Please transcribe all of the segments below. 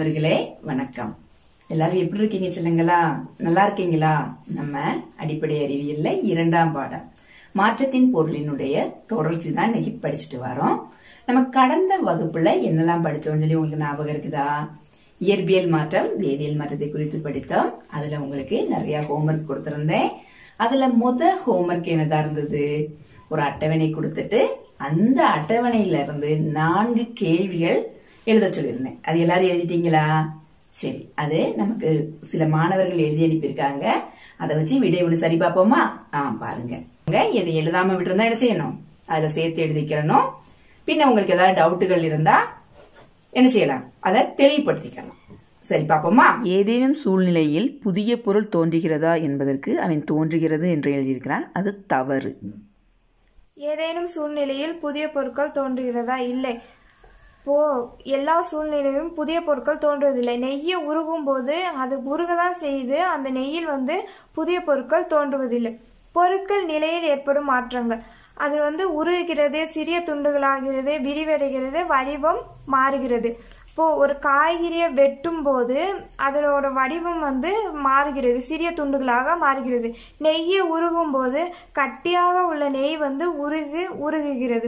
மாணவர்களே வணக்கம் எல்லாரும் எப்படி இருக்கீங்க சொல்லுங்களா நல்லா இருக்கீங்களா நம்ம அடிப்படை அறிவியல்ல இரண்டாம் பாடம் மாற்றத்தின் பொருளினுடைய தொடர்ச்சி தான் இன்னைக்கு படிச்சுட்டு வரோம் நம்ம கடந்த வகுப்புல என்னெல்லாம் படிச்சோம்னு சொல்லி உங்களுக்கு ஞாபகம் இருக்குதா இயற்பியல் மாற்றம் வேதியியல் மாற்றத்தை குறித்து படித்தோம் அதுல உங்களுக்கு நிறைய ஹோம்ஒர்க் கொடுத்திருந்தேன் அதுல முத ஹோம்ஒர்க் என்னதா இருந்தது ஒரு அட்டவணை கொடுத்துட்டு அந்த அட்டவணையில இருந்து நான்கு கேள்விகள் எழுத சொல்லியிருந்தேன் அது எல்லாரும் எழுதிட்டீங்களா சரி அது நமக்கு சில மாணவர்கள் எழுதி அனுப்பியிருக்காங்க அதை வச்சு விடை ஒன்று சரி பார்ப்போமா ஆ பாருங்க எதை எழுதாம விட்டுருந்தா என்ன செய்யணும் அதுல சேர்த்து எழுதிக்கிறணும் பின்ன உங்களுக்கு ஏதாவது டவுட்டுகள் இருந்தா என்ன செய்யலாம் அதை தெளிவுபடுத்திக்கலாம் சரி பார்ப்போமா ஏதேனும் சூழ்நிலையில் புதிய பொருள் தோன்றுகிறதா என்பதற்கு அவன் தோன்றுகிறது என்று எழுதியிருக்கிறான் அது தவறு ஏதேனும் சூழ்நிலையில் புதிய பொருட்கள் தோன்றுகிறதா இல்லை இப்போ எல்லா சூழ்நிலையிலும் புதிய பொருட்கள் தோன்றுவதில்லை நெய்யை உருகும் போது அது உருக தான் செய்து அந்த நெய்யில் வந்து புதிய பொருட்கள் தோன்றுவதில்லை பொருட்கள் நிலையில் ஏற்படும் மாற்றங்கள் அது வந்து உருகுகிறது சிறிய துண்டுகளாகிறது விரிவடைகிறது வடிவம் மாறுகிறது இப்போ ஒரு காய்கறியை வெட்டும் போது அதனோட வடிவம் வந்து மாறுகிறது சிறிய துண்டுகளாக மாறுகிறது நெய்யை உருகும் போது கட்டியாக உள்ள நெய் வந்து உருகு உருகுகிறது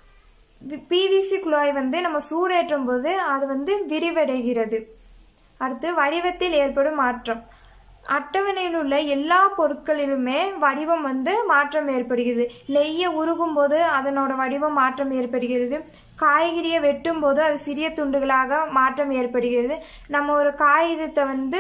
பிவிசி குழாய் வந்து நம்ம சூடேற்றும் போது அது வந்து விரிவடைகிறது அடுத்து வடிவத்தில் ஏற்படும் மாற்றம் அட்டவணையில் உள்ள எல்லா பொருட்களிலுமே வடிவம் வந்து மாற்றம் ஏற்படுகிறது நெய்யை உருகும் போது அதனோட வடிவம் மாற்றம் ஏற்படுகிறது காய்கறியை வெட்டும் போது அது சிறிய துண்டுகளாக மாற்றம் ஏற்படுகிறது நம்ம ஒரு காகிதத்தை வந்து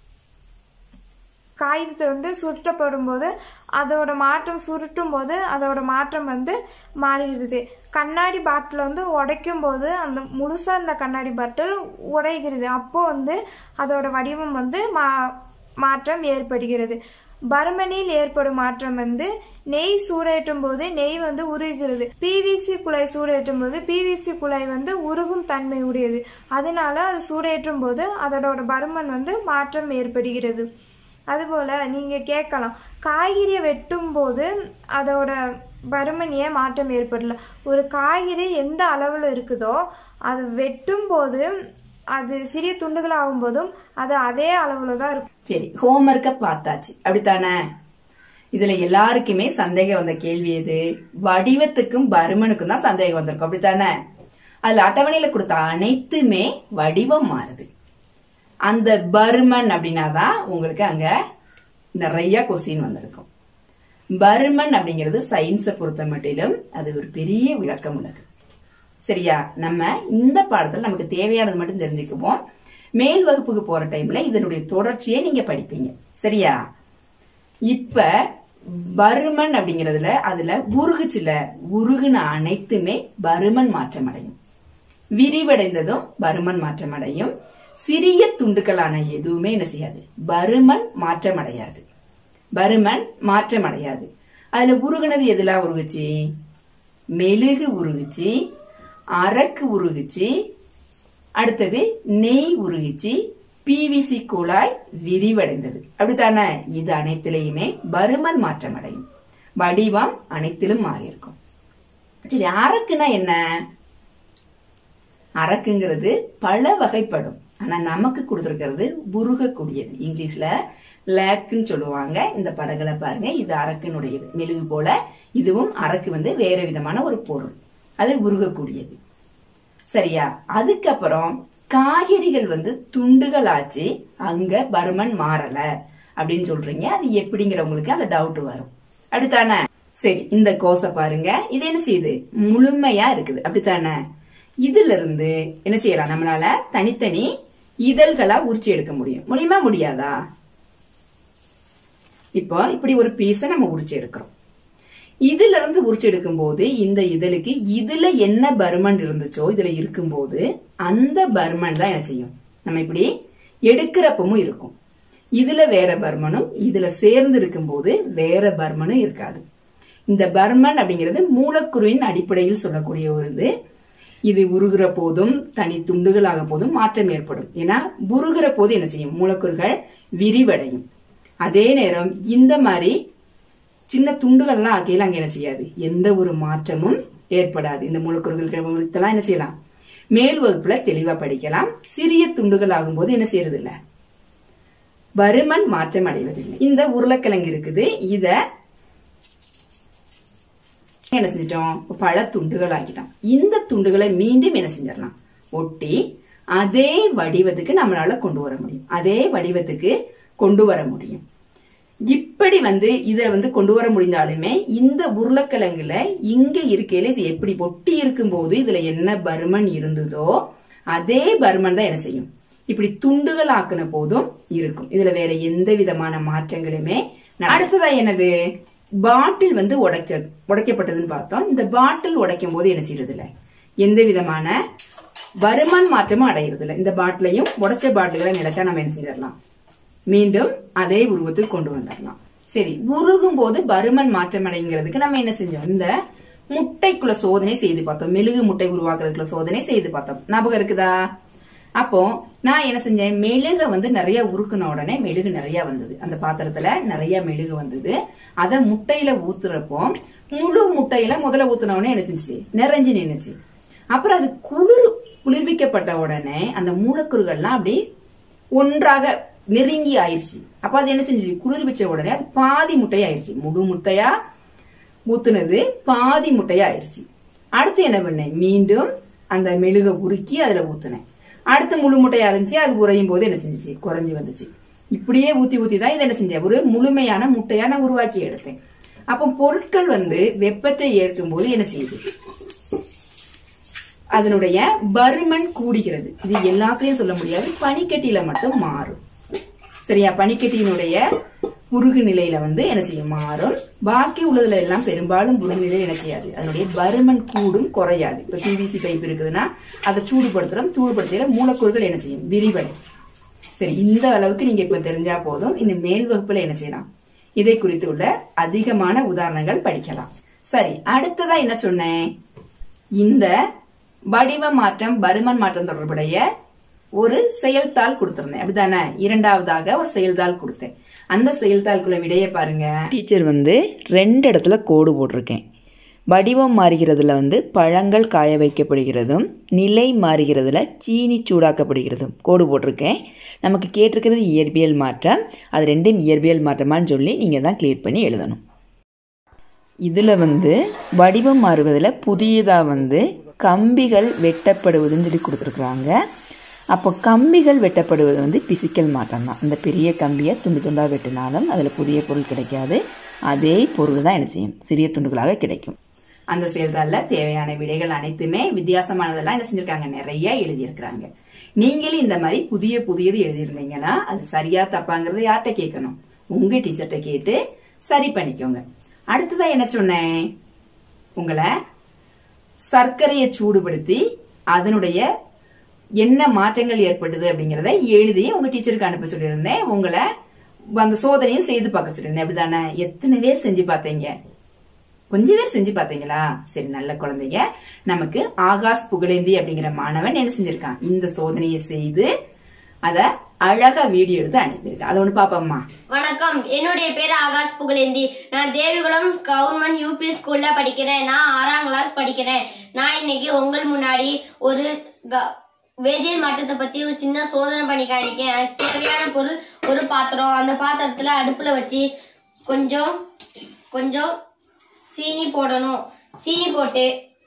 காகிதத்தை வந்து சுருட்டப்படும் போது அதோட மாற்றம் சுருட்டும் போது அதோட மாற்றம் வந்து மாறுகிறது கண்ணாடி பாட்டில் வந்து உடைக்கும் போது அந்த முழுசாக இருந்த கண்ணாடி பாட்டில் உடைகிறது அப்போ வந்து அதோட வடிவம் வந்து மா மாற்றம் ஏற்படுகிறது பருமனில் ஏற்படும் மாற்றம் வந்து நெய் சூடேற்றும் போது நெய் வந்து உருகுகிறது பிவிசி குழாய் சூடேற்றும் போது பிவிசி குழாய் வந்து உருகும் தன்மை உடையது அதனால அது சூடேற்றும் போது அதோட பருமன் வந்து மாற்றம் ஏற்படுகிறது அதுபோல் நீங்கள் கேட்கலாம் காய்கறியை வெட்டும் போது அதோட பருமன் ஏன் மாற்றம் ஏற்படல ஒரு காய்கறி எந்த அளவில் இருக்குதோ அது வெட்டும் போது அது சிறிய துண்டுகள் ஆகும் போதும் அது அதே அளவில் தான் இருக்கும் சரி ஹோம்ஒர்க்கை பார்த்தாச்சு அப்படித்தானே இதுல எல்லாருக்குமே சந்தேகம் வந்த கேள்வி எது வடிவத்துக்கும் பருமனுக்கும் தான் சந்தேகம் வந்திருக்கும் அப்படித்தானே அதுல அட்டவணையில கொடுத்த அனைத்துமே வடிவம் மாறுது அந்த பருமன் அப்படின்னாதான் உங்களுக்கு அங்க நிறைய கொஸ்டின் வந்திருக்கும் பருமன் அப்படிங்கிறது சயின்ஸை பொறுத்த மட்டிலும் அது ஒரு பெரிய விளக்கம் உள்ளது சரியா நம்ம இந்த பாடத்துல நமக்கு தேவையானது மட்டும் தெரிஞ்சுக்குவோம் மேல் வகுப்புக்கு போற டைம்ல இதனுடைய தொடர்ச்சியை நீங்க படிப்பீங்க சரியா இப்ப பருமன் அப்படிங்கறதுல அதுல உருகுச்சுல உருகுன அனைத்துமே பருமன் மாற்றம் அடையும் விரிவடைந்ததும் பருமன் மாற்றம் அடையும் சிறிய துண்டுகளான எதுவுமே என்ன செய்யாது பருமன் மாற்றம் அடையாது பருமன் மாற்றம் அடையாது அதுல உருகுனது எதுலாம் உருகுச்சு மெழுகு உருகுச்சு அரக்கு உருகுச்சு அடுத்தது நெய் உருகுச்சு பிவிசி குழாய் விரிவடைந்தது அப்படித்தானே இது அனைத்திலையுமே பருமன் மாற்றம் அடையும் வடிவம் அனைத்திலும் மாறி இருக்கும் சரி அரக்குனா என்ன அரக்குங்கிறது பல வகைப்படும் ஆனா நமக்கு கொடுத்துருக்கிறது உருகக்கூடியது இங்கிலீஷ்ல லேக்குன்னு சொல்லுவாங்க இந்த படங்களை பாருங்க இது அரக்கினுடையது மெழுகு போல இதுவும் அரக்கு வந்து வேற விதமான ஒரு பொருள் அது உருகக்கூடியது சரியா அதுக்கப்புறம் காய்கறிகள் வந்து துண்டுகள் ஆச்சு அங்க பருமன் மாறல அப்படின்னு சொல்றீங்க அது எப்படிங்கிறவங்களுக்கு அந்த டவுட் வரும் அப்படித்தானே சரி இந்த கோசை பாருங்க இது என்ன செய்யுது முழுமையா இருக்குது அப்படித்தானே இதுல இருந்து என்ன செய்யலாம் நம்மளால தனித்தனி இதழ்களா உரிச்சு எடுக்க முடியும் முடியுமா முடியாதா இப்போ இப்படி ஒரு பீஸை நம்ம உரிச்சு எடுக்கிறோம் இதுல இருந்து உரிச்சு எடுக்கும் போது இந்த இதழுக்கு இதுல என்ன பருமன் இருந்துச்சோ இதுல இருக்கும்போது அந்த பருமன் தான் என்ன செய்யும் நம்ம இப்படி எடுக்கிறப்பமும் இருக்கும் இதுல வேற பர்மனும் இதுல சேர்ந்து இருக்கும்போது வேற பர்மனும் இருக்காது இந்த பர்மன் அப்படிங்கிறது மூலக்குருவின் அடிப்படையில் சொல்லக்கூடிய ஒரு இது இது உருகிற போதும் தனி துண்டுகளாக போதும் மாற்றம் ஏற்படும் ஏன்னா உருகிற போது என்ன செய்யும் மூலக்கூறுகள் விரிவடையும் அதே நேரம் இந்த மாதிரி சின்ன துண்டுகள்லாம் ஆக்கையில அங்க என்ன செய்யாது எந்த ஒரு மாற்றமும் ஏற்படாது இந்த மூலக்கூறுகள் என்ன செய்யலாம் மேல் வகுப்புல தெளிவா படிக்கலாம் சிறிய துண்டுகள் ஆகும்போது என்ன செய்யறது இல்ல பருமன் மாற்றம் அடைவதில்லை இந்த உருளைக்கிழங்கு இருக்குது இத என்ன செஞ்சிட்டோம் பல துண்டுகள் ஆக்கிட்டோம் இந்த துண்டுகளை மீண்டும் என்ன செஞ்சிடலாம் ஒட்டி அதே வடிவத்துக்கு நம்மளால கொண்டு வர முடியும் அதே வடிவத்துக்கு கொண்டு வர முடியும் இப்படி வந்து இதை வந்து கொண்டு வர முடிந்தாலுமே இந்த உருளைக்கிழங்குல இங்க இருக்கையில இது எப்படி ஒட்டி இருக்கும்போது இதுல என்ன பருமன் இருந்ததோ அதே பருமன் தான் என்ன செய்யும் இப்படி துண்டுகள் ஆக்குன போதும் இருக்கும் இதுல வேற எந்த விதமான மாற்றங்களுமே நட- அடுத்ததா என்னது பாட்டில் வந்து உடைக்க உடைக்கப்பட்டதுன்னு பார்த்தோம் இந்த பாட்டில் உடைக்கும் போது என்ன செய்யறது இல்ல எந்த விதமான பருமன் மாற்றமும் அடையிறது இல்ல இந்த பாட்டிலையும் உடைச்ச பாட்டில்களை நினைச்சா நம்ம என்ன செஞ்சிடலாம் மீண்டும் அதே உருவத்துக்கு கொண்டு வந்துடலாம் சரி உருகும் போது பருமன் மாற்றம் அடைங்கிறதுக்கு நம்ம என்ன செஞ்சோம் இந்த முட்டைக்குள்ள சோதனை செய்து பார்த்தோம் மெழுகு முட்டை உருவாக்குறதுக்குள்ள சோதனை செய்து பார்த்தோம் ஞாபகம் இருக்குதா அப்போ நான் என்ன செஞ்சேன் மெழுக வந்து நிறைய உருக்குன உடனே மெழுகு நிறைய வந்தது அந்த பாத்திரத்துல நிறைய மெழுகு வந்தது அத முட்டையில ஊத்துறப்போ முழு முட்டையில முதல்ல ஊத்துன உடனே என்ன செஞ்சுச்சு நிறைஞ்சு நின்னுச்சு அப்புறம் அது குளிர் குளிர்விக்கப்பட்ட உடனே அந்த மூலக்கூறுகள்லாம் அப்படி ஒன்றாக நெருங்கி ஆயிருச்சு அப்ப அது என்ன செஞ்சுச்சு குளிர்விச்ச உடனே அது பாதி முட்டை ஆயிருச்சு முழு முட்டையா ஊத்துனது பாதி முட்டையா ஆயிருச்சு அடுத்து என்ன பண்ணேன் மீண்டும் அந்த மெழுக உருக்கி அதுல ஊத்துனேன் அடுத்து முழு முட்டையா இருந்துச்சு அது உறையும் போது என்ன செஞ்சுச்சு குறைஞ்சு வந்துச்சு இப்படியே ஊத்தி ஊத்தி தான் இதை என்ன செஞ்சேன் ஒரு முழுமையான முட்டையா நான் உருவாக்கி எடுத்தேன் அப்போ பொருட்கள் வந்து வெப்பத்தை ஏற்கும் போது என்ன செய்யுது அதனுடைய பருமன் கூடுகிறது இது எல்லாத்துலயும் சொல்ல முடியாது பனிக்கட்டியில மட்டும் மாறும் சரியா பனிக்கட்டியினுடைய உருகு நிலையில வந்து என்ன செய்யும் மாறும் பாக்கி உள்ளதுல எல்லாம் பெரும்பாலும் உருகு நிலை என்ன செய்யாது அதனுடைய பருமன் கூடும் குறையாது இப்ப பிவிசி பைப் இருக்குதுன்னா அதை சூடுபடுத்துறோம் சூடுபடுத்தில மூலக்கூறுகள் என்ன செய்யும் விரிவடையும் சரி இந்த அளவுக்கு நீங்க இப்ப தெரிஞ்சா போதும் இந்த மேல் வகுப்புல என்ன செய்யலாம் இதை குறித்து உள்ள அதிகமான உதாரணங்கள் படிக்கலாம் சரி அடுத்ததா என்ன சொன்னேன் இந்த வடிவ மாற்றம் பருமன் மாற்றம் தொடர்புடைய ஒரு செயல்தாள் கொடுத்திருந்தேன் அப்படிதானே இரண்டாவதாக ஒரு செயல்தாள் கொடுத்தேன் அந்த செயல்தாளுக்குள்ள விடைய பாருங்க டீச்சர் வந்து ரெண்டு இடத்துல கோடு போட்டிருக்கேன் வடிவம் மாறுகிறதுல வந்து பழங்கள் காய வைக்கப்படுகிறதும் நிலை மாறுகிறதுல சீனி சூடாக்கப்படுகிறதும் கோடு போட்டிருக்கேன் நமக்கு கேட்டிருக்கிறது இயற்பியல் மாற்றம் அது ரெண்டும் இயற்பியல் மாற்றமான்னு சொல்லி நீங்கள் தான் கிளியர் பண்ணி எழுதணும் இதில் வந்து வடிவம் மாறுவதில் புதியதாக வந்து கம்பிகள் வெட்டப்படுவதுன்னு சொல்லி கொடுத்துருக்குறாங்க அப்போ கம்பிகள் வெட்டப்படுவது வந்து பிசிக்கல் மாற்றம் தான் இந்த பெரிய கம்பியை துண்டு துண்டாக வெட்டினாலும் அதில் புதிய பொருள் கிடைக்காது அதே பொருள் தான் என்ன செய்யும் சிறிய துண்டுகளாக கிடைக்கும் அந்த செயல்தாள்ல தேவையான விடைகள் அனைத்துமே வித்தியாசமானதெல்லாம் என்ன செஞ்சிருக்காங்க நிறைய எழுதியிருக்கிறாங்க நீங்களும் இந்த மாதிரி புதிய புதியது எழுதியிருந்தீங்கன்னா அது சரியா தப்பாங்கிறத யார்கிட்ட கேட்கணும் உங்க டீச்சர்கிட்ட கேட்டு சரி பண்ணிக்கோங்க அடுத்ததா என்ன சொன்னேன் உங்களை சர்க்கரையை சூடுபடுத்தி அதனுடைய என்ன மாற்றங்கள் ஏற்பட்டது அப்படிங்கறத எழுதி உங்க டீச்சருக்கு அனுப்ப சொல்லியிருந்தேன் உங்களை அந்த சோதனையும் செய்து பார்க்க சொல்லியிருந்தேன் அப்படிதானே எத்தனை பேர் செஞ்சு பார்த்தீங்க கொஞ்சம் பேர் செஞ்சு பார்த்தீங்களா சரி நல்ல குழந்தைங்க நமக்கு ஆகாஷ் புகழேந்தி அப்படிங்கிற மாணவன் என்ன செஞ்சிருக்கான் இந்த சோதனையை செய்து அத அழகா வீடியோ எடுத்து அனுப்பியிருக்கான் அதை ஒண்ணு பாப்போம்மா வணக்கம் என்னுடைய பேர் ஆகாஷ் புகழேந்தி நான் தேவிகுளம் கவர்மெண்ட் யூபி ஸ்கூல்ல படிக்கிறேன் நான் ஆறாம் கிளாஸ் படிக்கிறேன் நான் இன்னைக்கு உங்கள் முன்னாடி ஒரு க- வேதியியல் மாற்றத்தை பத்தி ஒரு சின்ன சோதனை பண்ணி காணிக்கேன் அதுக்கு தேவையான பொருள் ஒரு பாத்திரம் அந்த பாத்திரத்துல அடுப்புல வச்சு கொஞ்சம் கொஞ்சம் சீனி போடணும் சீனி போட்டு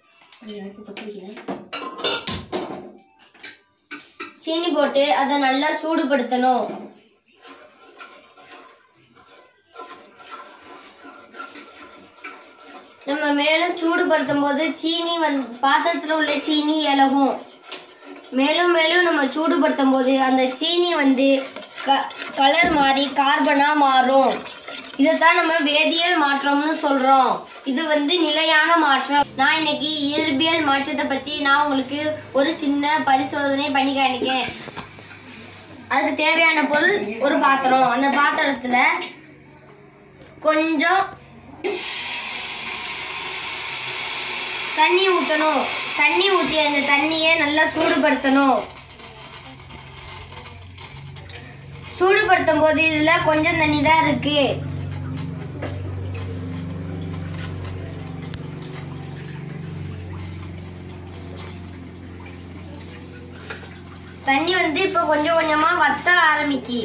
சீனி போட்டு அதை நல்லா சூடுபடுத்தணும் நம்ம மேலும் சூடுபடுத்தும் போது சீனி வந்து பாத்திரத்தில் உள்ள சீனி இலகும் மேலும் மேலும் நம்ம சூடுபடுத்தும் போது அந்த சீனி வந்து க கலர் மாறி கார்பனா மாறும் இதைத்தான் நம்ம வேதியியல் மாற்றம்னு சொல்றோம் இது வந்து நிலையான மாற்றம் நான் இன்னைக்கு இயற்பியல் மாற்றத்தை பத்தி நான் உங்களுக்கு ஒரு சின்ன பரிசோதனை பண்ணி காணிக்கேன் அதுக்கு தேவையான பொருள் ஒரு பாத்திரம் அந்த பாத்திரத்துல கொஞ்சம் தண்ணி ஊற்றணும் தண்ணி ஊற்றி அந்த தண்ணியை நல்லா சூடுபடுத்தணும் சூடுபடுத்தும் போது இதில் கொஞ்சம் தண்ணி தான் இருக்கு தண்ணி வந்து இப்போ கொஞ்சம் கொஞ்சமா வத்த ஆரம்பிக்கி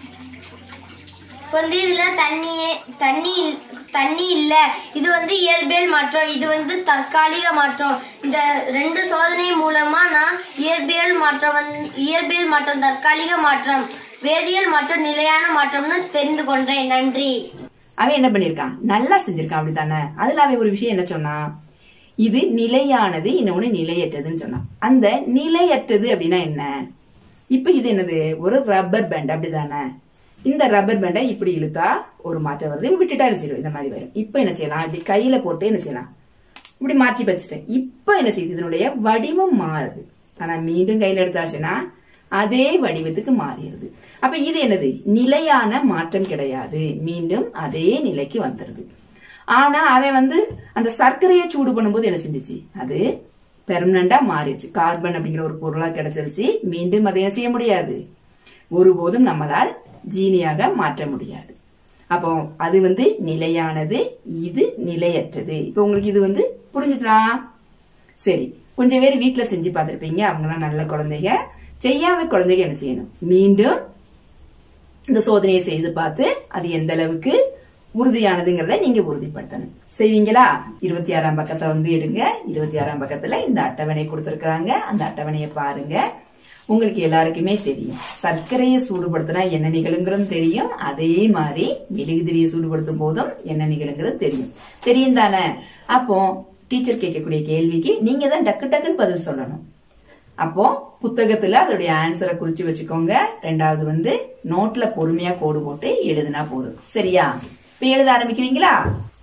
இப்போ வந்து இதுல தண்ணியே தண்ணி இல்- தண்ணி இல்ல இது வந்து இயற்பியல் மாற்றம் இது வந்து தற்காலிக மாற்றம் இந்த ரெண்டு சோதனை மூலமா நான் இயற்பியல் மாற்றம் வந்து இயற்பியல் மாற்றம் தற்காலிக மாற்றம் வேதியியல் மாற்றம் நிலையான மாற்றம்னு தெரிந்து கொண்டேன் நன்றி அவன் என்ன பண்ணிருக்கான் நல்லா செஞ்சிருக்கான் அப்படித்தானே அதுல அவன் ஒரு விஷயம் என்ன சொன்னான் இது நிலையானது இன்னொன்னு நிலையற்றதுன்னு சொன்னான் அந்த நிலையற்றது அப்படின்னா என்ன இப்ப இது என்னது ஒரு ரப்பர் பேண்ட் அப்படிதானே இந்த ரப்பர் பேண்டை இப்படி இழுத்தா ஒரு மாற்றம் வருது விட்டுட்டா என்ன செய்யும் இந்த மாதிரி வரும் இப்ப என்ன செய்யலாம் இப்படி கையில போட்டு என்ன செய்யலாம் இப்படி மாற்றி வச்சுட்டேன் இப்ப என்ன செய்யுது இதனுடைய வடிவம் மாறுது ஆனா மீண்டும் கையில எடுத்தாச்சுன்னா அதே வடிவத்துக்கு மாறிடுது அப்ப இது என்னது நிலையான மாற்றம் கிடையாது மீண்டும் அதே நிலைக்கு வந்துருது ஆனா அவன் வந்து அந்த சர்க்கரையை சூடு பண்ணும்போது என்ன செஞ்சுச்சு அது பெர்மனண்டா மாறிடுச்சு கார்பன் அப்படிங்கிற ஒரு பொருளா கிடைச்சிருச்சு மீண்டும் அதை என்ன செய்ய முடியாது ஒருபோதும் நம்மளால் ஜீனியாக மாற்ற முடியாது அப்போ அது வந்து நிலையானது இது நிலையற்றது இப்போ உங்களுக்கு இது வந்து புரிஞ்சுதா சரி கொஞ்சம் பேர் வீட்ல செஞ்சு பார்த்திருப்பீங்க அவங்களாம் நல்ல குழந்தைங்க செய்யாத குழந்தைங்க என்ன செய்யணும் மீண்டும் இந்த சோதனையை செய்து பார்த்து அது எந்த அளவுக்கு உறுதியானதுங்கிறத நீங்க உறுதிப்படுத்தணும் செய்வீங்களா இருபத்தி ஆறாம் பக்கத்தை வந்து எடுங்க இருபத்தி ஆறாம் பக்கத்துல இந்த அட்டவணை கொடுத்திருக்கிறாங்க அந்த அட்டவணையை பாருங்க உங்களுக்கு எல்லாருக்குமே தெரியும் சர்க்கரையை சூடுபடுத்தினா என்ன நிகழுங்கிறது தெரியும் அதே மாதிரி மெழுகுதிரியை சூடுபடுத்தும் போதும் என்ன நிகழுங்கிறது தெரியும் தெரியும் தானே அப்போ டீச்சர் கேட்கக்கூடிய கேள்விக்கு நீங்க தான் டக்கு டக்குன்னு பதில் சொல்லணும் அப்போ புத்தகத்துல அதோடைய ஆன்சரை குறிச்சு வச்சுக்கோங்க ரெண்டாவது வந்து நோட்ல பொறுமையா கோடு போட்டு எழுதுனா போதும் சரியா இப்ப எழுத ஆரம்பிக்கிறீங்களா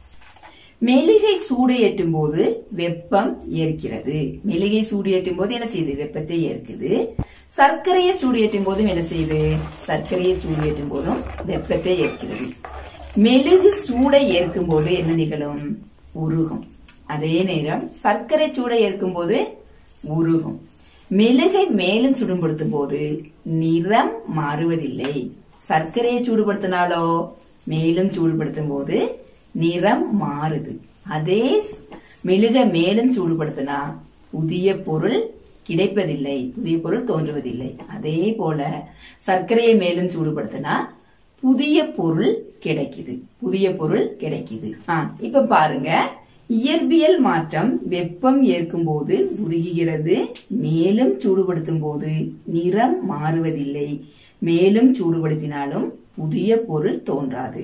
மெழுகை சூடு ஏற்றும் போது வெப்பம் ஏற்கிறது மெழுகை சூடு ஏற்றும் போது என்ன செய்யுது வெப்பத்தை ஏற்குது சர்க்கரையை சூடு ஏற்றும் போதும் என்ன செய்யுது சர்க்கரையை சூடு ஏற்றும் போதும் வெப்பத்தை ஏற்கிறது மெழுகு சூடை ஏற்கும் போது என்ன நிகழும் உருகும் அதே நேரம் சர்க்கரை சூடை ஏற்கும் போது உருகும் மெழுகை மேலும் சுடுபடுத்தும் போது நிறம் மாறுவதில்லை சர்க்கரையை சூடுபடுத்தினாலோ மேலும் சூடுபடுத்தும் போது நிறம் மாறுது அதே மெழுக மேலும் சூடுபடுத்தினா புதிய பொருள் கிடைப்பதில்லை புதிய பொருள் தோன்றுவதில்லை அதே போல சர்க்கரையை மேலும் சூடுபடுத்தினா புதிய பொருள் கிடைக்குது புதிய பொருள் கிடைக்குது ஆ இப்ப பாருங்க இயற்பியல் மாற்றம் வெப்பம் ஏற்கும் போது உருகுகிறது மேலும் சூடுபடுத்தும் போது நிறம் மாறுவதில்லை மேலும் சூடுபடுத்தினாலும் புதிய பொருள் தோன்றாது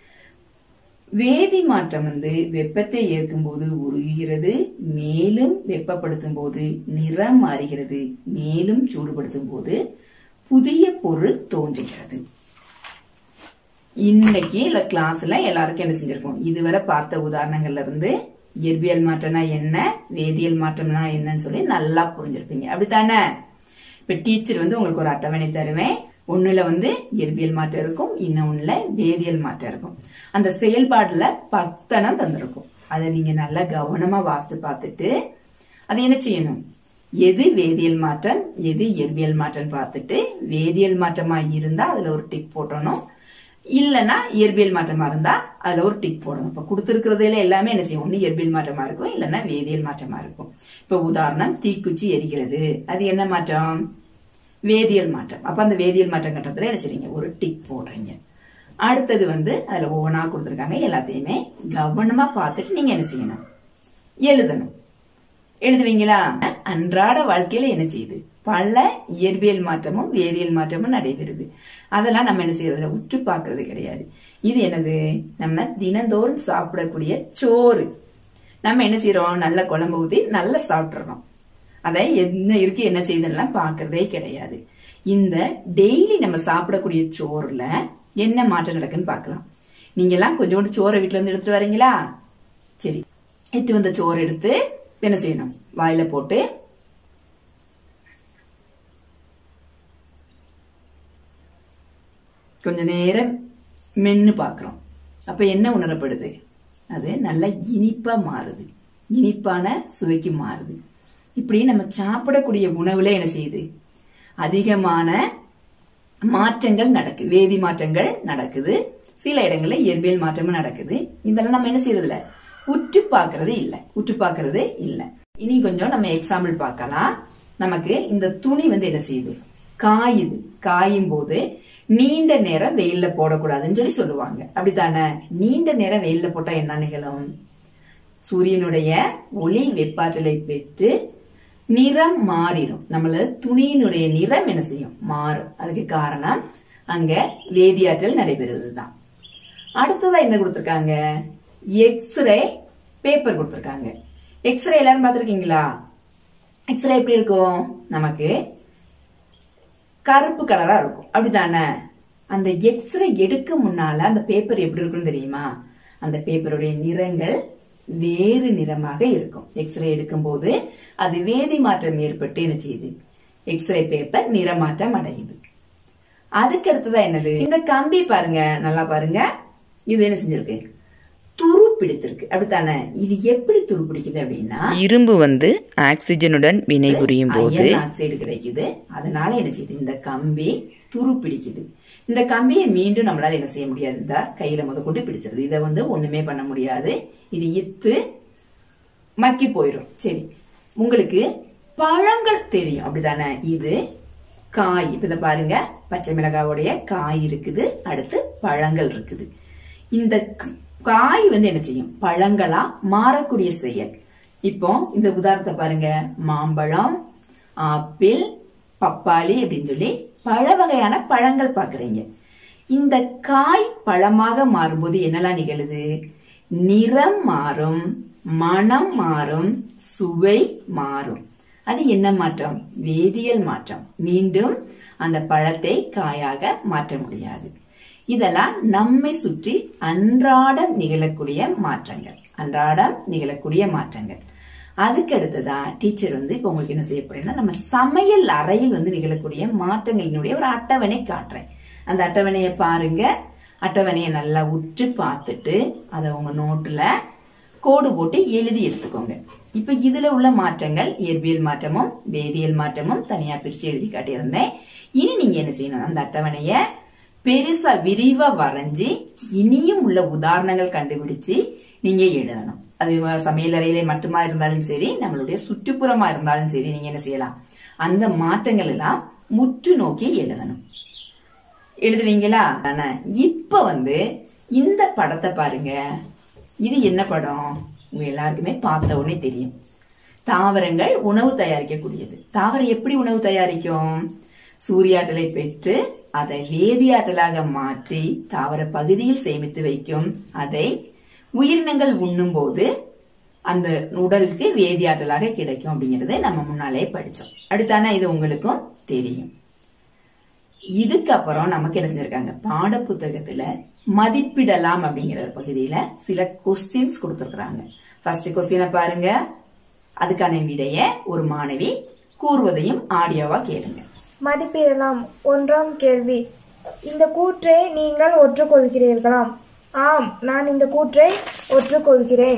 வேதி மாற்றம் வந்து வெப்பத்தை ஏற்கும் போது உருகுகிறது மேலும் வெப்பப்படுத்தும் போது நிறம் மாறுகிறது மேலும் சூடுபடுத்தும் போது புதிய பொருள் தோன்றுகிறது இன்னைக்கு இல்ல கிளாஸ்ல எல்லாருக்கும் என்ன செஞ்சிருக்கோம் இதுவரை பார்த்த உதாரணங்கள்ல இருந்து இயற்பியல் மாற்றம்னா என்ன வேதியியல் மாற்றம்னா என்னன்னு சொல்லி நல்லா புரிஞ்சிருப்பீங்க அப்படித்தானே இப்ப டீச்சர் வந்து உங்களுக்கு ஒரு அட்டவணை தருவேன் ஒண்ணுல வந்து இயற்பியல் மாற்றம் இருக்கும் இன்னொன்னுல வேதியியல் மாற்றம் இருக்கும் அந்த செயல்பாடுல பத்தனம் தந்திருக்கும் அதை நீங்க நல்லா கவனமா வாசித்து பார்த்துட்டு அதை என்ன செய்யணும் எது வேதியியல் மாற்றம் எது இயற்பியல் மாற்றம் பார்த்துட்டு வேதியியல் மாற்றமா இருந்தா அதுல ஒரு டிக் போட்டணும் இல்லைன்னா இயற்பியல் மாற்றமா இருந்தா அதுல ஒரு டிக் போடணும் இப்ப கொடுத்துருக்கிறதுல எல்லாமே என்ன செய்யும் ஒண்ணு இயற்பியல் மாற்றமா இருக்கும் இல்லைன்னா வேதியியல் மாற்றமா இருக்கும் இப்ப உதாரணம் தீக்குச்சி எரிகிறது அது என்ன மாற்றம் வேதியியல் மாற்றம் அப்ப அந்த வேதியியல் மாற்றம் கட்டத்துல என்ன செய்றீங்க ஒரு டிக் போடுறீங்க அடுத்தது வந்து அதுல ஒவ்வொன்றா கொடுத்துருக்காங்க எல்லாத்தையுமே கவனமா பார்த்துட்டு நீங்க என்ன செய்யணும் எழுதணும் எழுதுவீங்களா அன்றாட வாழ்க்கையில என்ன செய்யுது பல இயற்பியல் மாற்றமும் வேதியியல் மாற்றமும் நடைபெறுது அதெல்லாம் நம்ம என்ன செய்யறதுல உற்று பார்க்கறது கிடையாது இது என்னது நம்ம தினந்தோறும் சாப்பிடக்கூடிய சோறு நம்ம என்ன செய்யறோம் நல்ல குழம்பு ஊத்தி நல்லா சாப்பிட்டுறோம் அதை என்ன இருக்கு என்ன செய்யுதுன்னெல்லாம் பார்க்கறதே கிடையாது இந்த டெய்லி நம்ம சாப்பிடக்கூடிய சோறுல என்ன மாற்றம் நடக்குன்னு பார்க்கலாம் நீங்க எல்லாம் கொஞ்சோண்டு சோறை வீட்டுல இருந்து எடுத்துட்டு வரீங்களா சரி எட்டு வந்த சோறு எடுத்து என்ன செய்யணும் வாயில போட்டு கொஞ்ச நேரம் மென்னு பார்க்குறோம் அப்ப என்ன உணரப்படுது அது நல்ல இனிப்பா மாறுது இனிப்பான சுவைக்கு மாறுது இப்படி நம்ம சாப்பிடக்கூடிய உணவுல என்ன செய்யுது அதிகமான மாற்றங்கள் நடக்குது வேதி மாற்றங்கள் நடக்குது சில இடங்கள்ல இயற்பியல் மாற்றமும் நடக்குது இதெல்லாம் நம்ம என்ன செய்யறதுல உற்று பார்க்கறது இல்ல உற்று பார்க்கறது இல்ல இனி கொஞ்சம் நம்ம எக்ஸாம்பிள் பார்க்கலாம் நமக்கு இந்த துணி வந்து என்ன செய்யுது காயுது காயும் போது நீண்ட நேரம் வெயில்ல போடக்கூடாதுன்னு சொல்லி சொல்லுவாங்க அப்படித்தானே நீண்ட நேரம் வெயில்ல போட்டா என்ன நிகழும் சூரியனுடைய ஒளி வெப்பாற்றலை பெற்று நிறம் மாறிடும் நம்மள துணியினுடைய நிறம் என்ன செய்யும் மாறும் அதுக்கு காரணம் அங்க வேதியாற்றல் நடைபெறுவதுதான் அடுத்ததா என்ன கொடுத்திருக்காங்க எக்ஸ்ரே பேப்பர் கொடுத்திருக்காங்க எக்ஸ்ரே எல்லாரும் பார்த்திருக்கீங்களா எக்ஸ்ரே எப்படி இருக்கும் நமக்கு கருப்பு கலரா இருக்கும் அப்படிதானே அந்த எக்ஸ்ரே எடுக்க முன்னால அந்த பேப்பர் எப்படி இருக்கும்னு தெரியுமா அந்த பேப்பருடைய நிறங்கள் வேறு நிறமாக இருக்கும் எக்ஸ்ரே எடுக்கும்போது அது வேதி மாற்றம் ஏற்பட்டு என்ன செய்யுது எக்ஸ்ரே பேப்பர் நிறமாற்றம் அடையுது அதுக்கு அடுத்ததா என்னது இந்த கம்பி பாருங்க நல்லா பாருங்க இது என்ன செஞ்சிருக்கு துரு பிடித்திருக்கு அப்படித்தானே இது எப்படி துரு பிடிக்குது அப்படின்னா இரும்பு வந்து ஆக்சிஜனுடன் வினைபுரியும் போது அயன் ஆக்சைடு கிடைக்குது அதனால என்ன செய்யுது இந்த கம்பி துரு பிடிக்குது இந்த கம்பியை மீண்டும் நம்மளால என்ன செய்ய முடியாது இந்த கையில முத கொண்டு பிடிச்சிருது இதை வந்து ஒண்ணுமே பண்ண முடியாது இது இத்து மக்கி போயிடும் சரி உங்களுக்கு பழங்கள் தெரியும் அப்படிதானே இது காய் இப்ப இதை பாருங்க பச்சை மிளகாவுடைய காய் இருக்குது அடுத்து பழங்கள் இருக்குது இந்த க- காய் வந்து என்ன செய்யும் பழங்களா மாறக்கூடிய செயல் இப்போ இந்த உதாரணத்தை பாருங்க மாம்பழம் ஆப்பிள் பப்பாளி அப்படின்னு சொல்லி பல வகையான பழங்கள் பாக்குறீங்க இந்த காய் பழமாக மாறும்போது என்னெல்லாம் நிகழுது நிறம் மாறும் மனம் மாறும் சுவை மாறும் அது என்ன மாற்றம் வேதியியல் மாற்றம் மீண்டும் அந்த பழத்தை காயாக மாற்ற முடியாது இதெல்லாம் நம்மை சுற்றி அன்றாடம் நிகழக்கூடிய மாற்றங்கள் அன்றாடம் நிகழக்கூடிய மாற்றங்கள் அதுக்கு அடுத்ததான் டீச்சர் வந்து இப்போ உங்களுக்கு என்ன செய்ய போறேன்னா நம்ம சமையல் அறையில் வந்து நிகழக்கூடிய மாற்றங்களினுடைய ஒரு அட்டவணை காட்டுறேன் அந்த அட்டவணையை பாருங்க அட்டவணையை நல்லா உற்று பார்த்துட்டு அதை உங்க நோட்டுல கோடு போட்டு எழுதி எடுத்துக்கோங்க இப்ப இதுல உள்ள மாற்றங்கள் இயற்பியல் மாற்றமும் வேதியியல் மாற்றமும் தனியா பிரிச்சு எழுதி காட்டியிருந்தேன் இனி நீங்க என்ன செய்யணும் அந்த அட்டவணைய பெருசா விரிவா வரைஞ்சி இனியும் உள்ள உதாரணங்கள் கண்டுபிடிச்சு நீங்க எழுதணும் அது சமையல் அறையிலே மட்டுமா இருந்தாலும் சரி நம்மளுடைய சுற்றுப்புறமா இருந்தாலும் சரி நீங்க என்ன செய்யலாம் அந்த மாற்றங்கள் எல்லாம் முற்று நோக்கி எழுதணும் எழுதுவீங்களா ஆனா இப்ப வந்து இந்த படத்தை பாருங்க இது என்ன படம் உங்க எல்லாருக்குமே பார்த்த உடனே தெரியும் தாவரங்கள் உணவு தயாரிக்கக்கூடியது தாவரம் எப்படி உணவு தயாரிக்கும் சூரியாற்றலை பெற்று அதை வேதியாற்றலாக மாற்றி தாவர பகுதியில் சேமித்து வைக்கும் அதை உயிரினங்கள் உண்ணும்போது அந்த உடலுக்கு வேதியாற்றலாக கிடைக்கும் அப்படிங்கறத நம்ம முன்னாலே படிச்சோம் அடுத்தானா இது உங்களுக்கும் தெரியும் இதுக்கப்புறம் நமக்கு என்ன செஞ்சிருக்காங்க பாட புத்தகத்துல மதிப்பிடலாம் அப்படிங்கிற பகுதியில சில கொஸ்டின்ஸ் கொடுத்துருக்காங்க ஃபர்ஸ்ட் கொஸ்டினை பாருங்க அதுக்கான விடைய ஒரு மாணவி கூறுவதையும் ஆடியோவா கேளுங்க மதிப்பிடலாம் ஒன்றாம் கேள்வி இந்த கூற்றை நீங்கள் ஒற்றுக்கொள்கிறீர்களாம் ஆம் நான் இந்த கூற்றை ஒற்றுக்கொள்கிறேன்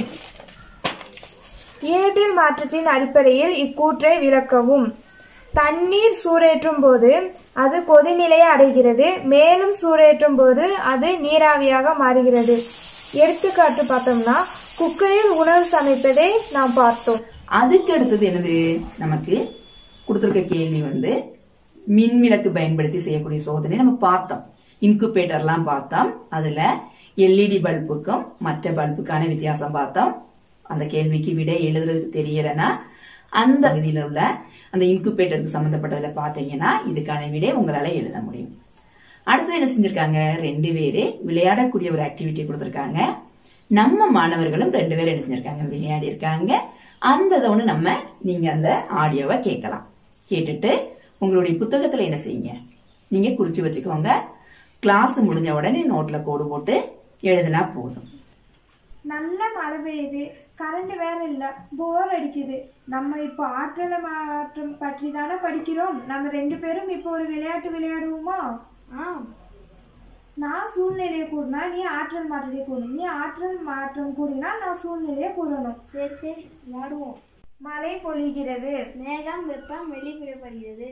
இயற்பியல் மாற்றத்தின் அடிப்படையில் இக்கூற்றை விளக்கவும் தண்ணீர் சூடேற்றும் போது அது கொதிநிலையை அடைகிறது மேலும் சூடேற்றும் போது அது நீராவியாக மாறுகிறது எடுத்துக்காட்டு பார்த்தோம்னா குக்கரில் உணவு சமைப்பதை நாம் பார்த்தோம் அதுக்கு அடுத்தது என்னது நமக்கு கொடுத்துருக்க கேள்வி வந்து மின் விளக்கு பயன்படுத்தி செய்யக்கூடிய சோதனை நம்ம பார்த்தோம் இன்குபேட்டர்லாம் பார்த்தோம் அதுல எல்இடி பல்புக்கும் மற்ற பல்புக்கான வித்தியாசம் பார்த்தோம் அந்த கேள்விக்கு விட எழுதுறதுக்கு தெரியலனா அந்த பகுதியில் உள்ள அந்த இன்குபேட்டருக்கு சம்பந்தப்பட்டதுல பாத்தீங்கன்னா இதுக்கான விடை உங்களால எழுத முடியும் அடுத்தது என்ன செஞ்சிருக்காங்க ரெண்டு பேரு விளையாடக்கூடிய ஒரு ஆக்டிவிட்டி கொடுத்திருக்காங்க நம்ம மாணவர்களும் ரெண்டு பேரும் என்ன செஞ்சிருக்காங்க விளையாடி இருக்காங்க அந்த இதை ஒண்ணு நம்ம நீங்க அந்த ஆடியோவை கேட்கலாம் கேட்டுட்டு உங்களுடைய புத்தகத்துல என்ன செய்யுங்க நீங்க குறிச்சு வச்சுக்கோங்க கிளாஸ் முடிஞ்ச உடனே நோட்ல கோடு போட்டு எழுதினா போதும் நல்ல மழை பெய்யுது கரண்ட் வேற இல்லை போர் அடிக்குது நம்ம இப்போ ஆற்றலை மாற்றம் பற்றி தானே படிக்கிறோம் நம்ம ரெண்டு பேரும் இப்போ ஒரு விளையாட்டு விளையாடுவோமா ஆ நான் சூழ்நிலையை கூறினா நீ ஆற்றல் மாற்றத்தை கூறணும் நீ ஆற்றல் மாற்றம் கூறினா நான் சூழ்நிலையை கூறணும் சரி சரி விளையாடுவோம் மழை பொழிகிறது மேகம் வெப்பம் வெளிவிடப்படுகிறது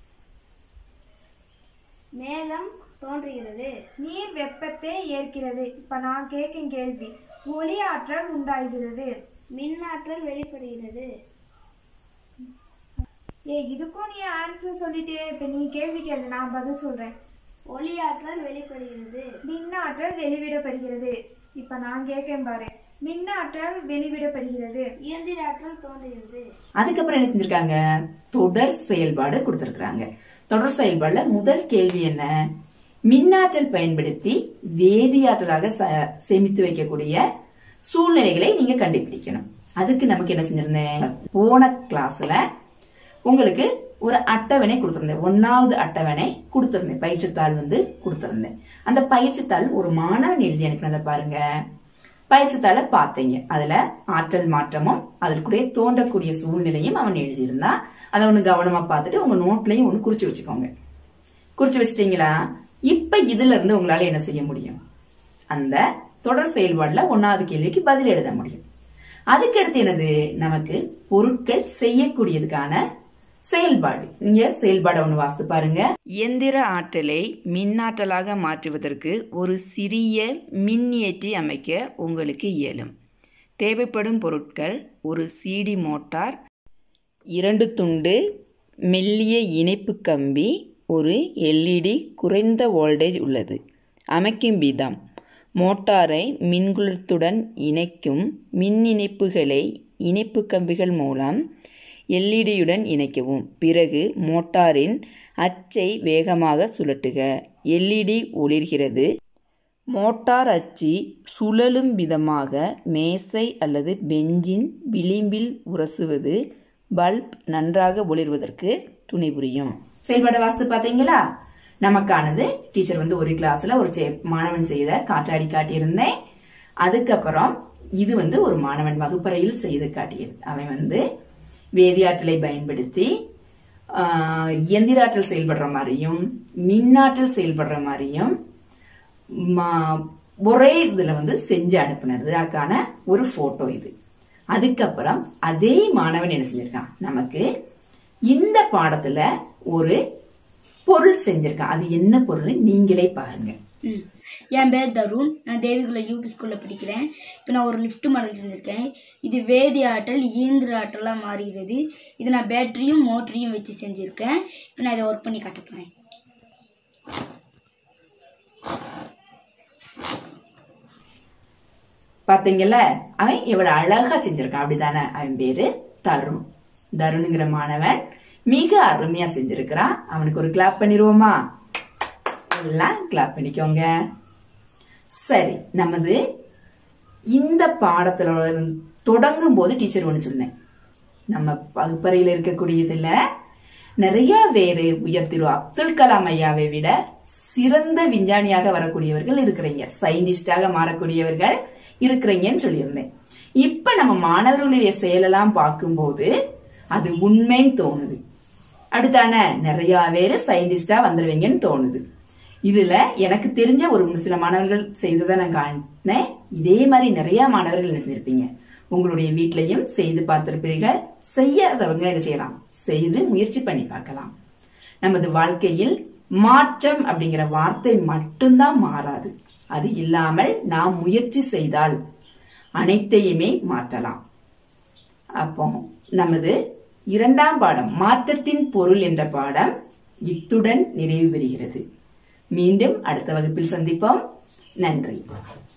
மேகம் தோன்றுகிறது நீர் வெப்பத்தை ஏற்கிறது இப்போ நான் கேட்கும் கேள்வி ஒளி ஆற்றல் உண்டாகிறது மின்னாற்றல் வெளிப்படுகிறது ஏ இதுக்கும் நீ ஆன்சர் சொல்லிட்டே இப்ப நீ கேள்வி கேளு நான் பதில் சொல்றேன் ஒளியாற்றல் வெளிப்படுகிறது மின் ஆற்றல் வெளிவிடப்படுகிறது இப்ப நான் கேட்கேன் பாரு மின் ஆற்றல் வெளிவிடப்படுகிறது இயந்திர ஆற்றல் தோன்றுகிறது அதுக்கப்புறம் என்ன செஞ்சிருக்காங்க தொடர் செயல்பாடு கொடுத்திருக்காங்க தொடர் செயல்பாடுல முதல் கேள்வி என்ன மின்னாற்றல் பயன்படுத்தி வேதியாற்றலாக ச- சேமித்து வைக்கக்கூடிய சூழ்நிலைகளை நீங்க கண்டுபிடிக்கணும் அதுக்கு நமக்கு என்ன செஞ்சிருந்தேன் போன கிளாஸ்ல உங்களுக்கு ஒரு அட்டவணை கொடுத்திருந்தேன் ஒன்னாவது அட்டவணை கொடுத்திருந்தேன் பயிற்சித்தாள் வந்து கொடுத்திருந்தேன் அந்த பயிற்சித்தாள் ஒரு மாணவன் எழுதி அனுப்பினதை பாருங்க பயிற்சித்தாளை பார்த்தீங்க அதுல ஆற்றல் மாற்றமும் அதற்குடைய தோன்றக்கூடிய சூழ்நிலையும் அவன் எழுதியிருந்தா அதை ஒண்ணு கவனமா பார்த்துட்டு உங்க நோட்லயும் ஒண்ணு குறிச்சு வச்சுக்கோங்க குறிச்சு வச்சிட்டீங்களா இப்ப இதுல இருந்து உங்களால என்ன செய்ய முடியும் அந்த தொடர் செயல்பாடுல ஒன்னாவது கேள்விக்கு பதில் எழுத முடியும் அதுக்கு அடுத்து என்னது நமக்கு பொருட்கள் செய்யக்கூடியதுக்கான செயல்பாடு நீங்க செயல்பாடை ஒண்ணு வாசித்து பாருங்க இயந்திர ஆற்றலை மின்னாற்றலாக மாற்றுவதற்கு ஒரு சிறிய மின்னியற்றி அமைக்க உங்களுக்கு இயலும் தேவைப்படும் பொருட்கள் ஒரு சிடி மோட்டார் இரண்டு துண்டு மெல்லிய இணைப்பு கம்பி ஒரு எல்இடி குறைந்த வோல்டேஜ் உள்ளது அமைக்கும் விதம் மோட்டாரை மின்குலத்துடன் இணைக்கும் மின் இணைப்புகளை இணைப்பு கம்பிகள் மூலம் எல்இடியுடன் இணைக்கவும் பிறகு மோட்டாரின் அச்சை வேகமாக சுழட்டுக எல்இடி ஒளிர்கிறது மோட்டார் அச்சு சுழலும் விதமாக மேசை அல்லது பெஞ்சின் விளிம்பில் உரசுவது பல்ப் நன்றாக ஒளிர்வதற்கு துணை புரியும் செயல்பாடை வாசித்து பாத்தீங்களா நமக்கானது டீச்சர் வந்து ஒரு கிளாஸ்ல ஒரு செ- மாணவன் செய்த காற்றாடி காட்டியிருந்தேன் அதுக்கப்புறம் இது வந்து ஒரு மாணவன் வகுப்பறையில் செய்து காட்டியது அவன் வந்து வேதியாற்றலை பயன்படுத்தி ஆஹ், இயந்திர ஆற்றல் செயல்படுற மாதிரியும் மின்னாற்றல் செயல்படுற மாதிரியும் ம- ஒரே இதுல வந்து செஞ்சு அனுப்புனது அதுக்கான ஒரு போட்டோ இது அதுக்கப்புறம் அதே மாணவன் என்ன செஞ்சிருக்கான் நமக்கு இந்த பாடத்துல ஒரு பொருள் செஞ்சிருக்கான் அது என்ன பொருள் நீங்களே பாருங்க ம். என் பேர் தருண் நான் தேவிகுல யூபி ஸ்கூலில் படிக்கிறேன் இப்போ நான் ஒரு லிஃப்ட் மாடல் செஞ்சுருக்கேன் இது வேதி ஆற்றல் இயந்திர ஆற்றலாக மாறுகிறது இது நான் பேட்டரியும் மோட்டரையும் வச்சு செஞ்சுருக்கேன் இப்போ நான் இதை ஒர்க் பண்ணி காட்ட போகிறேன் பாத்தீங்கல்ல அவன் எவ்வளவு அழகா செஞ்சிருக்கான் அப்படிதானே அவன் பேரு தருண் தருணுங்கிற மாணவன் மிக அருமையா செஞ்சிருக்கிறான் அவனுக்கு ஒரு கிளாப் பண்ணிருவோமா எல்லாம் கிளாப் பண்ணிக்கோங்க சரி நமது இந்த பாடத்துல இருந்து தொடங்கும் போது டீச்சர் ஒன்று சொன்னேன் நம்ம வகுப்பறையில் இருக்கக்கூடியதுல நிறைய பேரு உயர் திரு அப்துல் கலாம் ஐயாவை விட சிறந்த விஞ்ஞானியாக வரக்கூடியவர்கள் இருக்கிறீங்க சயின்டிஸ்டாக மாறக்கூடியவர்கள் இருக்கிறீங்கன்னு சொல்லியிருந்தேன் இப்ப நம்ம மாணவர்களுடைய செயலெல்லாம் பார்க்கும்போது அது உண்மைன்னு தோணுது அடுத்தானே நிறைய பேரு சயின்டிஸ்டா வந்துருவீங்கன்னு தோணுது இதுல எனக்கு தெரிஞ்ச ஒரு சில மாணவர்கள் செய்ததை நான் காட்டினேன் இதே மாதிரி நிறைய மாணவர்கள் என்ன செஞ்சிருப்பீங்க உங்களுடைய வீட்லயும் செய்து பார்த்திருப்பீர்கள் செய்யாதவங்க என்ன செய்யலாம் செய்து முயற்சி பண்ணி பார்க்கலாம் நமது வாழ்க்கையில் மாற்றம் அப்படிங்கிற வார்த்தை மட்டும்தான் மாறாது அது இல்லாமல் நாம் முயற்சி செய்தால் அனைத்தையுமே மாற்றலாம் அப்போ நமது இரண்டாம் பாடம் மாற்றத்தின் பொருள் என்ற பாடம் இத்துடன் நிறைவு பெறுகிறது மீண்டும் அடுத்த வகுப்பில் சந்திப்போம் நன்றி